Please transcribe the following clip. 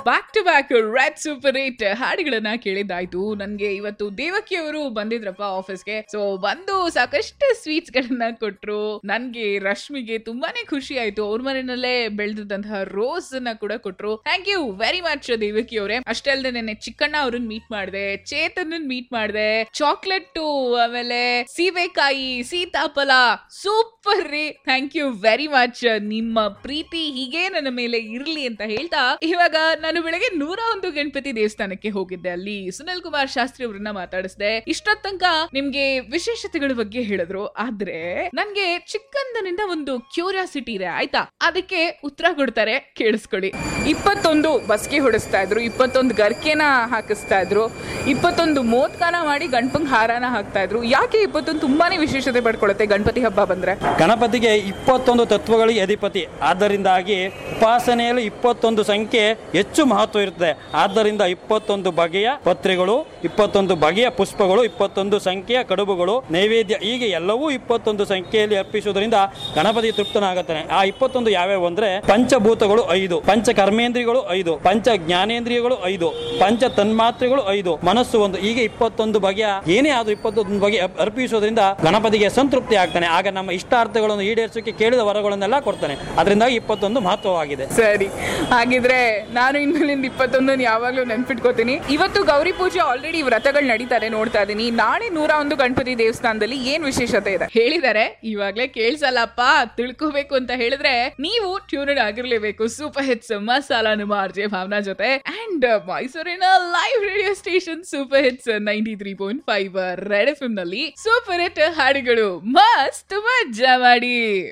back to back Red super eight ಹಾಡುಗಳನ್ನ ಕೇಳಿದ್ದಾಯ್ತು ನನ್ಗೆ ಇವತ್ತು ದೇವಕಿ ಅವರು ಬಂದಿದ್ರಪ್ಪ ಆಫೀಸ್ಗೆ ಸೊ ಬಂದು ಸಾಕಷ್ಟು ಸ್ವೀಟ್ಸ್ ಗಳನ್ನ ಕೊಟ್ರು ನನ್ಗೆ ರಶ್ಮಿಗೆ ತುಂಬಾನೇ ಖುಷಿ ಆಯ್ತು ಅವ್ರ ಮನೆಯಲ್ಲೇ ಬೆಳೆದಿದ್ದಂತಹ ರೋಸ್ ಅನ್ನ ಕೂಡ ಕೊಟ್ರು thank you very much Devaki ಅವರೇ ಅಷ್ಟೇ ಅಲ್ಲದೆ ನೆನ್ನೆ ಚಿಕ್ಕಣ್ಣ ಅವ್ರನ್ನ ಮೀಟ್ ಮಾಡಿದೆ ಚೇತನ್ ಮೀಟ್ ಮಾಡಿದೆ ಚಾಕ್ಲೇಟ್ ಆಮೇಲೆ ಸೀಬೆಕಾಯಿ ಸೀತಾಫಲ ಸೂಪರ್ ರೀ ಥ್ಯಾಂಕ್ ಯು ವೆರಿ ಮಚ್ ನಿಮ್ಮ ಪ್ರೀತಿ ಹೀಗೆ ನನ್ನ ಮೇಲೆ ಇರ್ಲಿ ಅಂತ ಹೇಳ್ತಾ ಇವಾಗ ನಾನು ಬೆಳಗ್ಗೆ ನೂರ ಒಂದು ಗಣಪತಿ ದೇವಸ್ಥಾನಕ್ಕೆ ಹೋಗಿದ್ದೆ ಅಲ್ಲಿ ಸುನಿಲ್ ಕುಮಾರ್ ಶಾಸ್ತ್ರಿ ಅವ್ರನ್ನ ಮಾತಾಡಿಸ್ದೆ ಇಷ್ಟೊತ್ತ ತನಕ ನಿಮ್ಗೆ ವಿಶೇಷತೆಗಳ ಬಗ್ಗೆ ಹೇಳಿದ್ರು ಆದ್ರೆ ನನ್ಗೆ ಚಿಕ್ಕಂದನಿಂದ ಒಂದು ಕ್ಯೂರಿಯಾಸಿಟಿ ಇದೆ ಆಯ್ತಾ ಅದಕ್ಕೆ ಉತ್ತರ ಕೊಡ್ತಾರೆ ಕೇಳಿಸ್ಕೊಳ್ಳಿ ಇಪ್ಪತ್ತೊಂದು ಬಸ್ಗೆ ಹೊಡಿಸ್ತಾ ಇದ್ರು ಇಪ್ಪತ್ತೊಂದು ಗರ್ಕೆನ ಹಾಕಿಸ್ತಾ ಇದ್ರು ಇಪ್ಪತ್ತೊಂದು ಮೋದ್ಕಾನ ಮಾಡಿ ಗಣಪಂಗ್ ಹಾರಾನ ಹಾಕ್ತಾ ಇದ್ರು ಯಾಕೆ ಇಪ್ಪತ್ತೊಂದು ತುಂಬಾನೇ ವಿಶೇಷತೆ ಪಡ್ಕೊಳ್ಳುತ್ತೆ ಗಣಪತಿ ಹಬ್ಬ ಬಂದ್ರೆ ಗಣಪತಿಗೆ ಇಪ್ಪತ್ತೊಂದು ತತ್ವಗಳಿಗೆ ಅಧಿಪತಿ ಆದ್ದರಿಂದಾಗಿ ಉಪಾಸನೆಯಲ್ಲಿ ಇಪ್ಪತ್ತೊಂದು ಸಂಖ್ಯೆ ಹೆಚ್ಚು ಮಹತ್ವ ಇರುತ್ತದೆ ಆದ್ದರಿಂದ ಇಪ್ಪತ್ತೊಂದು ಬಗೆಯ ಪತ್ರೆಗಳು ಇಪ್ಪತ್ತೊಂದು ಬಗೆಯ ಪುಷ್ಪಗಳು ಇಪ್ಪತ್ತೊಂದು ಸಂಖ್ಯೆಯ ಕಡುಬುಗಳು ನೈವೇದ್ಯ ಹೀಗೆ ಎಲ್ಲವೂ ಇಪ್ಪತ್ತೊಂದು ಸಂಖ್ಯೆಯಲ್ಲಿ ಅರ್ಪಿಸುವುದರಿಂದ ಗಣಪತಿ ತೃಪ್ತನಾಗುತ್ತಾನೆ ಆ ಇಪ್ಪತ್ತೊಂದು ಯಾವ್ಯಾವು ಅಂದ್ರೆ ಪಂಚಭೂತಗಳು ಐದು ಪಂಚ ಕರ್ಮೇಂದ್ರಿಯಗಳು ಐದು ಪಂಚ ಜ್ಞಾನೇಂದ್ರಿಯಗಳು ಐದು ಪಂಚ ತನ್ಮಾತ್ರೆಗಳು ಐದು ಮನಸ್ಸು ಒಂದು ಹೀಗೆ ಇಪ್ಪತ್ತೊಂದು ಬಗೆಯ ಏನೇ ಆದ್ರೂ ಇಪ್ಪತ್ತೊಂದು ಬಗೆ ಅಪ್- ಅರ್ಪಿಸುವುದರಿಂದ ಗಣಪತಿಗೆ ಸಂತೃಪ್ತಿ ಆಗ್ತಾನೆ ಆಗ ನಮ್ಮ ಇಷ್ಟಾರ್ಥಗಳನ್ನು ಈಡೇರಿಸೋಕೆ ಕೇಳಿದ ವರಗಳನ್ನೆಲ್ಲ ಕೊಡ್ತಾನೆ ಅದರಿಂದಾಗಿ ಇಪ್ಪತ್ತೊಂದು ಮಹತ್ವವಾಗಿದೆ ಸರಿ ಹಾಗಿದ್ರೆ ನಾನು ಇನ್ಮೇಲಿಂದ ಇಪ್ಪತ್ತೊಂದನ್ನು ಯಾವಾಗ್ಲೂ ನೆನ್ಪಿಟ್ಕೋತೀನಿ ಇವತ್ತು ಗೌರಿ ಪೂಜೆ ಆಲ್ರೆಡಿ ವ್ರತಗಳು ನಡೀತಾರೆ ನೋಡ್ತಾ ಇದೀನಿ ನಾಳೆ ನೂರ ಒಂದು ಗಣಪತಿ ದೇವಸ್ಥಾನದಲ್ಲಿ ಏನ್ ವಿಶೇಷತೆ ಇದೆ ಹೇಳಿದ್ದಾರೆ ಇವಾಗ್ಲೇ ಕೇಳ್ಸಲ್ಲಪ್ಪ ತಿಳ್ಕೋಬೇಕು ಅಂತ ಹೇಳಿದ್ರೆ ನೀವು ಟ್ಯೂನ್ ಆಗಿರ್ಲೇಬೇಕು ಸೂಪರ್ ಹಿಟ್ಸ್ ಮಸಾಲಾ ನಮ್ಮ ಆರ್ಜೆ ಭಾವನಾ ಜೊತೆ ಅಂಡ್ ಮೈಸೂರಿನ live radio station super hits ninety three point five Red F ನಲ್ಲಿ ಸೂಪರ್ ಹಿಟ್ ಹಾಡುಗಳು ಮಸ್ತ್ ಮಜ್ಜಾ ಮಾಡಿ